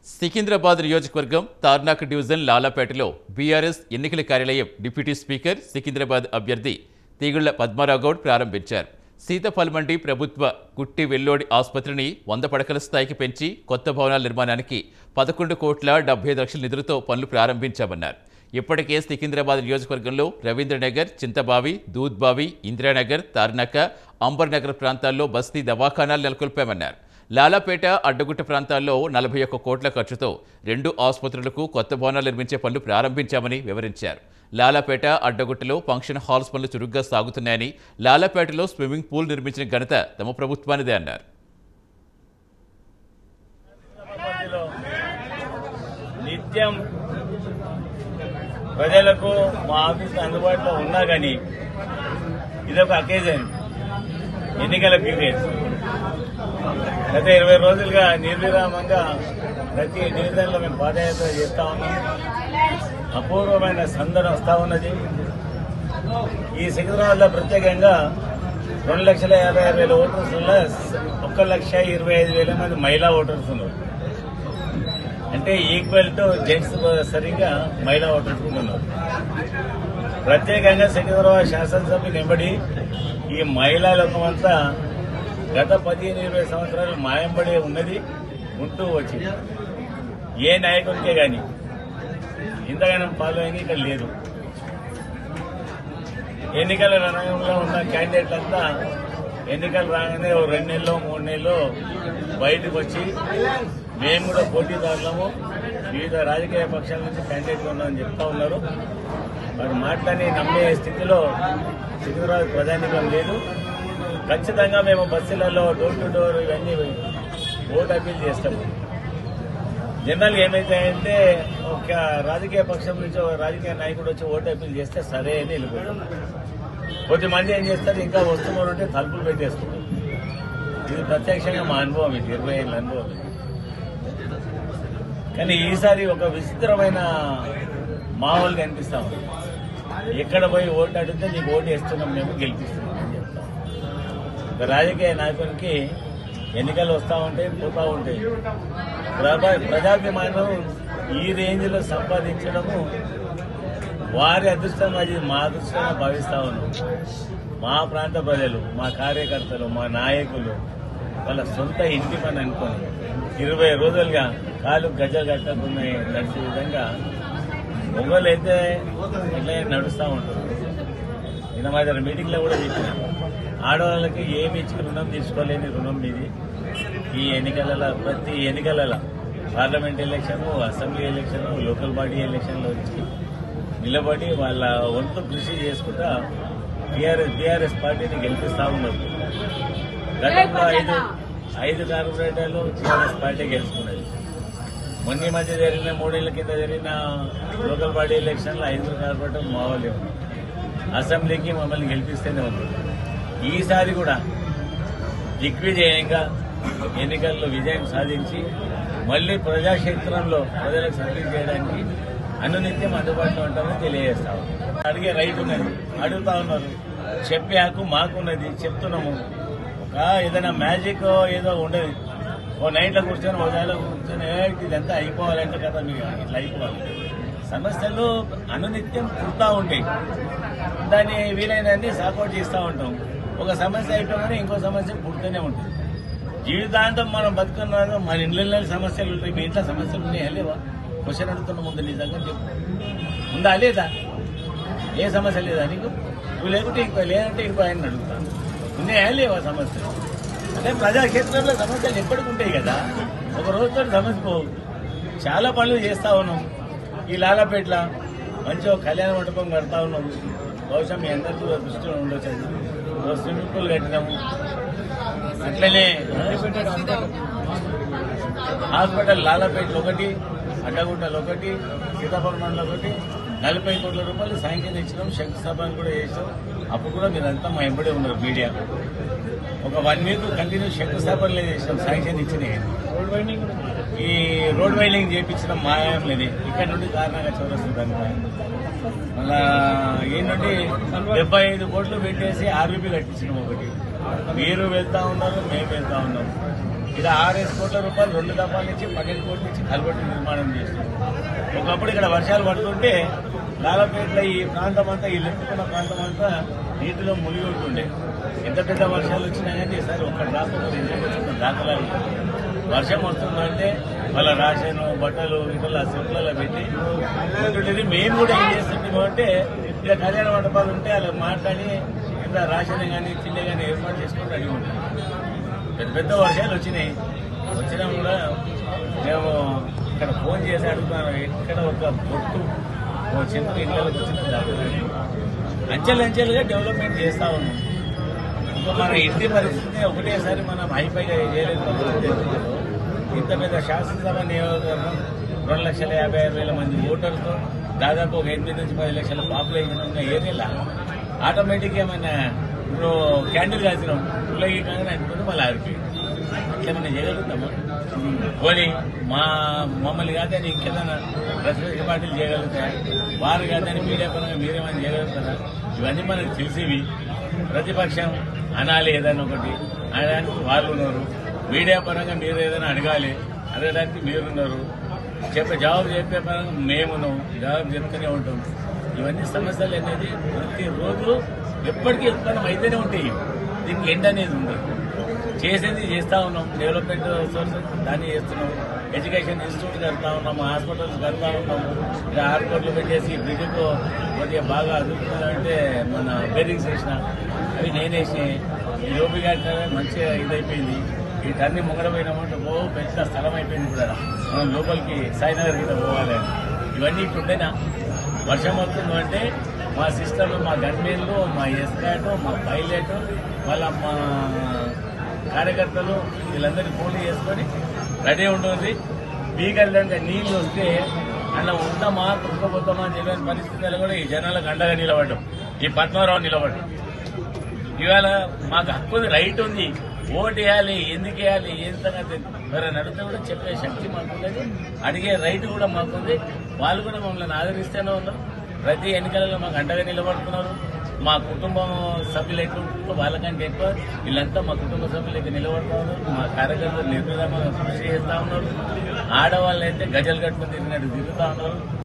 సికింద్రాబాద్ నియోజకవర్గం Tarnaka division లాలాపేటలో BRS ఎన్నికల కార్యాలయం డిప్యూటీ స్పీకర్ సికింద్రాబాద్ అభ్యర్థి తీగుళ్ల పద్మారావు గౌడ్ ప్రారంభించారు సీతఫలమండి ప్రభుత్వ కుట్టి వెల్లోడి ఆసుపత్రిని వంద పడకల స్థాయికి పెంచి కొత్త భవనాల నిర్మాణానికి పదకొండు కోట్ల డెబ్బై లక్షల నిధులతో పనులు ప్రారంభించామన్నారు ఇప్పటికే సికింద్రాబాద్ నియోజకవర్గంలో రవీంద్రనగర్ చింతబావి దూద్బావి ఇందిరానగర్ తార్నాక అంబర్నగర్ ప్రాంతాల్లో బస్తీ దవాఖానాలు నెలకొల్పామన్నారు లాలాపేట అడ్డగుట్ట ప్రాంతాల్లో నలభై ఒక్క కోట్ల ఖర్చుతో రెండు ఆసుపత్రులకు కొత్త భవనాలు నిర్మించే పనులు ప్రారంభించామని వివరించారు లాలాపేట అడ్డగుట్టలో ఫంక్షన్ హాల్స్ పనులు చురుగ్గా సాగుతున్నాయని లాలాపేటలో స్విమ్మింగ్ పూల్ నిర్మించిన ఘనత తమ ప్రభుత్వానిదే అన్నారు పార్టీలో నిత్యం ప్రజలకు మా ఆఫీస్ అందుబాటులో ఉన్నా కానీ ఇదొక అకేజన్ ఎన్నికల పీరియడ్ గత ఇరవై రోజులుగా నిర్విరామంగా ప్రతి డివిజన్లో మేము పాదయాత్ర చేస్తా ఉన్నాం అపూర్వమైన సందన వస్తా ఉన్నది ఈ సికింద్రాబాద్లో ప్రత్యేకంగా రెండు లక్షల యాభై ఆరు వేల ఓటర్స్ వల్ల ఒక్క లక్ష ఇరవై ఐదు వేల మంది మహిళా ఓటర్స్ ఉన్నారు అంటే ఈక్వల్ టు జెంట్స్ సరిగ్గా మహిళా ఓటర్స్ కూడా ఉన్నారు ప్రత్యేకంగా సికింద్రాబాద్ శాసనసభ నింబడి ఈ మహిళా లోకమంతా గత పదిహేను ఇరవై సంవత్సరాలు మాయంబడి ఉన్నది ఉంటూ వచ్చింది ఏ నాయకునికే గాని ఇంతగానం ఫాలోయింగ్ ఇక్కడ లేదు ఎన్నికల రణంలో ఉన్న క్యాండిడేట్లంతా ఎన్నికలు రాగానే ఓ రెండు నెలలో మూడు నెలలు బయటకు వచ్చి మేము కూడా పోటీదారులము వివిధ రాజకీయ పక్షాల నుంచి క్యాండిడేట్గా ఉన్నామని చెప్తా ఉన్నారు వారు మాటలని నమ్మే స్థితిలో సికింద్రాబాద్ ప్రధానికం లేదు ఖచ్చితంగా మేము బస్సులలో డోర్ టు డోర్ ఇవన్నీ ఓటు అప్పీల్ చేస్తాము జనరల్ ఏమైతాయంటే ఒక రాజకీయ పక్షం నుంచి ఒక రాజకీయ నాయకుడు వచ్చి ఓటు అప్పీల్ చేస్తే సరే అని వెళ్ళిపోతాం కొద్దిమంది ఏం చేస్తారు ఇంకా వస్తున్నారు అంటే తలుపులు పెట్టేస్తున్నారు ఇది ప్రత్యక్షంగా మా అనుభవం ఇది ఇరవై ఏళ్ళ అనుభవం ఇది. కానీ ఈసారి ఒక విచిత్రమైన మామూలు కనిపిస్తా ఉంది ఎక్కడ పోయి ఓటు అడిగితే నీకు ఓటు వేస్తున్నాం మేము గెలిపిస్తున్నాం అని చెప్తాం ఒక రాజకీయ నాయకునికి ఎన్నికలు వస్తూ ఉంటాయి పోతా ఉంటాయి ప్రభ- ప్రజాభిమానం ఈ రేంజ్ లో సంపాదించడము వారి అదృష్టం అది మా అదృష్టంగా భావిస్తా ఉన్నాం మా ప్రాంత ప్రజలు మా కార్యకర్తలు మా నాయకులు వాళ్ళ సొంత ఇంటి పని అనుకొని ఇరవై రోజులుగా కాలు గజ్జలు కట్టకుండా నడిచే విధంగా మొగలు అయితే ఇట్లా నడుస్తూ ఉంటారు నిన్న మా దగ్గర మీటింగ్లో కూడా చెప్పిన ఆడవాళ్ళకి ఏమి ఇచ్చి రుణం తీసుకోలేని రుణం మీది ఈ ఎన్నికలలో ప్రతి ఎన్నికలలో parliament election assembly election local body ఎలక్షన్లో వచ్చి నిలబడి వాళ్ళ వంతు కృషి చేసుకుంటా టీఆర్ఎస్ బీఆర్ఎస్ పార్టీని గెలిపిస్తా ఉన్నారు గతంలో ఐదు ఐదు కార్పొరేటర్లు టీఆర్ఎస్ పార్టీ గెలుచుకున్నది మొన్న ఈ మధ్య జరిగిన మూడేళ్ల కింద జరిగిన లోకల్ బాడీ ఎలక్షన్లో ఐదుగురు కార్పొరేటర్ మా వాళ్ళే ఉన్నారు అసెంబ్లీకి మమ్మల్ని గెలిపిస్తేనే ఉంది ఈసారి కూడా దిగ్విజయంగా ఎన్నికల్లో విజయం సాధించి మళ్ళీ ప్రజాక్షేత్రంలో ప్రజలకు సర్వీస్ చేయడానికి అనునిత్యం అందుబాటులో ఉంటామని తెలియజేస్తాము అడిగే రైట్ ఉన్నది అడుగుతా ఉన్నారు చెప్పే హక్కు మాకున్నది చెప్తున్నాము ఒక ఏదైనా మ్యాజిక్ ఏదో ఉండదు ఓ నైట్లో కూర్చొని ఓ దాలో కూర్చొని "ఏ, ఇదంతా అయిపోవాలంటే కదా మీకు ఇట్లా అయిపోవాలి సమస్యలు అనునిత్యం పుడతా ఉంటాయి దాన్ని వీలైనన్ని సాపోర్ట్ చేస్తూ ఉంటాం ఒక సమస్య అయిపోగానే ఇంకో సమస్య పుడుతూనే ఉంటుంది జీవితాంతం మనం బతుకున్నాక మన ఇళ్ళ సమస్యలు ఉంటాయి మీ ఇంట్లో సమస్యలు ఉన్నాయా లేవా క్వశ్చన్ అడుగుతున్న ముందు నిజంగా చెప్పు ఉందా లేదా ఏ సమస్య లేదా నీకు నువ్వు లేకుంటే ఇంకో లేదంటే ఇంకో ఆయన అడుగుతాను ఉన్నాయా లేవా సమస్యలు అంటే ప్రజాక్షేత్రంలో సమస్యలు ఎప్పటికి ఉంటాయి కదా ఒక రోజుతో సమస్య పోవు చాలా పనులు చేస్తా ఉన్నాం ఈ లాలాపేట్ల మంచి ఒక కళ్యాణ మండపం కడతా ఉన్నాం బహుశా మీ అందరికీ కూడా దృష్టిలో ఉండొచ్చు అది. ఓ స్విమ్మింగ్ పూల్ కట్టినాము అట్లనే హాస్పిటల్ లాలాపేటలో ఒకటి అడ్డగుట్టలో ఒకటి సీతాపరమంలో ఒకటి నలభై కోట్ల రూపాయలు శాంక్షన్ ఇచ్చినాం శంకుస్థాపన కూడా చేసాం అప్పుడు కూడా మీరంతా మా ఎంబడే ఉన్నారు మీడియా ఒక వన్ వీక్ కంటిన్యూ శంకుస్థాపనలే చేసినాం శాంక్షన్ ఇచ్చినాయి ఈ రోడ్ వైండింగ్ చేయించిన మాయం లేదు ఇక్కడ నుండి కారణంగా చౌరస్తుంది దానిపై మళ్ళా ఈ నుండి డెబ్బై ఐదు కోట్లు పెట్టేసి ఆర్బీపీ కట్టించినాం ఒకటి మీరు వెళ్తా ఉన్నారు మేము వెళ్తా ఉన్నాం ఇక్కడ ఆరేసి కోట్ల రూపాయలు రెండు దఫాల నుంచి పన్నెండు కోట్ల నుంచి కల్వర్టు నిర్మాణం చేస్తున్నాం ఒకప్పుడు ఇక్కడ వర్షాలు పడుతుంటే లాలపేటలో ఈ ప్రాంతం అంతా ఈ లెక్కున్న ప్రాంతం అంతా నీటిలో మునిగి ఉంటుండే ఎంత పెద్ద వర్షాలు వచ్చినా కానీ ఈసారి ఒక్క రాకపోతే ఎందుకు వచ్చిన దాఖలాలు లేవు. వర్షం వస్తుందంటే వాళ్ళ రాషన్ బట్టలు ఇట్లా సెట్లలో పెట్టి ఉంటుండేది మేము కూడా ఏం చేస్తుంటాము అంటే ఇలా కళ్యాణ మండపాలు ఉంటే అలా మాట్లాడి ఇలా రాషన్ కానీ తిండి కానీ ఏర్పాటు చేసుకుంటూ అడిగి ఉంటాం పెద్ద పెద్ద వర్షాలు వచ్చినాయి వచ్చినా కూడా మేము ఇక్కడ ఫోన్ చేసి అడుగుతున్నాను ఎక్కడ ఒక బొట్టు ఓ చెంపు ఇళ్ళకి వచ్చిన దాఖలాలు అంచెలు అంచెలుగా డెవలప్మెంట్ చేస్తా ఉన్నాం ఇంకా మన ఇంటి పరిస్థితి ఒకటేసారి మనం హైఫైగా చేయలేదు ఇంత పెద్ద శాసనసభ నియోజకవర్గం రెండు లక్షల యాభై ఆరు వేల మంది ఓటర్లతో దాదాపు ఒక ఎనిమిది నుంచి పది లక్షల పాపులేషన్ ఉన్న ఏరియాలో ఆటోమేటిక్ ఏమైనా ఇప్పుడు క్యాండిల్ కాసినాం పుల్లగి కానీ అనుకుంటే మళ్ళీ ఆరిపోయింది ఏమైనా చేయగలుగుతామా పోనీ మా మమ్మల్ని కాదని ఇంకేదైనా ప్రతిపక్ష పార్టీలు చేయగలుగుతాయా వారు కాదని మీడియా పరంగా మీరేమైనా చేయగలుగుతారా ఇవన్నీ మనకు తెలిసేవి ప్రతిపక్షం అనాలి ఏదైనా ఒకటి అనడానికి వాళ్ళు ఉన్నారు మీడియా పరంగా మీరు ఏదైనా అడగాలి అడగడానికి మీరున్నారు చెప్పే జవాబు చెప్పే పరంగా మేమున్నాం జవాబు చెప్తూనే ఉంటాం ఇవన్నీ సమస్యలు అనేది ప్రతిరోజు ఎప్పటికీ ఉత్పన్నం అయితేనే ఉంటాయి దీనికి ఎండ్ అనేది ఉండదు చేసేది చేస్తా ఉన్నాం డెవలప్మెంట్ సోర్సెస్ దాన్ని చేస్తున్నాం ఎడ్యుకేషన్ ఇన్స్టిట్యూట్ కడతా ఉన్నాం హాస్పిటల్స్ కడతా ఉన్నాం ఇక ఆరు కోట్లు పెట్టేసి బ్రిడ్జ్కు కొద్దిగా బాగా అదుపుతుందంటే మన బేరింగ్స్ వేసిన అవి నేనేసి ఈ లోపి కట్టినవే మంచిగా ఇదైపోయింది ఈ టర్ని ముంగడపోయినామంటే ఓ పెద్ద స్థలం అయిపోయింది కూడా మనం లోపలికి సాయినగర్ కింద పోవాలి అని. ఇవన్నీ ఇప్పుడైనా వర్షం వస్తుంది అంటే మా సిస్టర్లు మా గన్మెన్లు మా ఎస్కాట్ మా పైలట్ వాళ్ళ మా కార్యకర్తలు వీళ్ళందరినీ ఫోన్లు చేసుకొని రెడీ ఉంటుంది బీగల్లంగా నీళ్లు వస్తే అలా ఉందామా కుట్టుకోపోతామా అని చెప్పిన పరిస్థితుల్లో కూడా ఈ జనాలకు అండగా నిలబడ్డం ఈ పద్మారావు నిలబడ్డం ఇవాళ మాకు హక్కు ఉంది రైట్ ఉంది ఓటు వేయాలి ఎందుకు వేయాలి ఏం సంగతి ఎవరైనా అడిగితే కూడా చెప్పే శక్తి మాకుంది అడిగే రైట్ కూడా మాకుంది వాళ్ళు కూడా మమ్మల్ని ఆదరిస్తూనే ఉన్నారు ప్రతి ఎన్నికలలో మాకు అండగా నిలబడుతున్నారు మా కుటుంబం సభ్యులు ఎట్లుంటారో వాళ్ళకంటే ఎక్కువ వీళ్ళంతా మా కుటుంబ సభ్యులు అయితే నిలబడుతూ ఉన్నారు మా కార్యకర్తలు నిర్విధంగా కృషి చేస్తా ఉన్నారు ఆడవాళ్ళు అయితే గజలు కట్టుకుని తిరిగినట్టు తిరుగుతా ఉన్నారు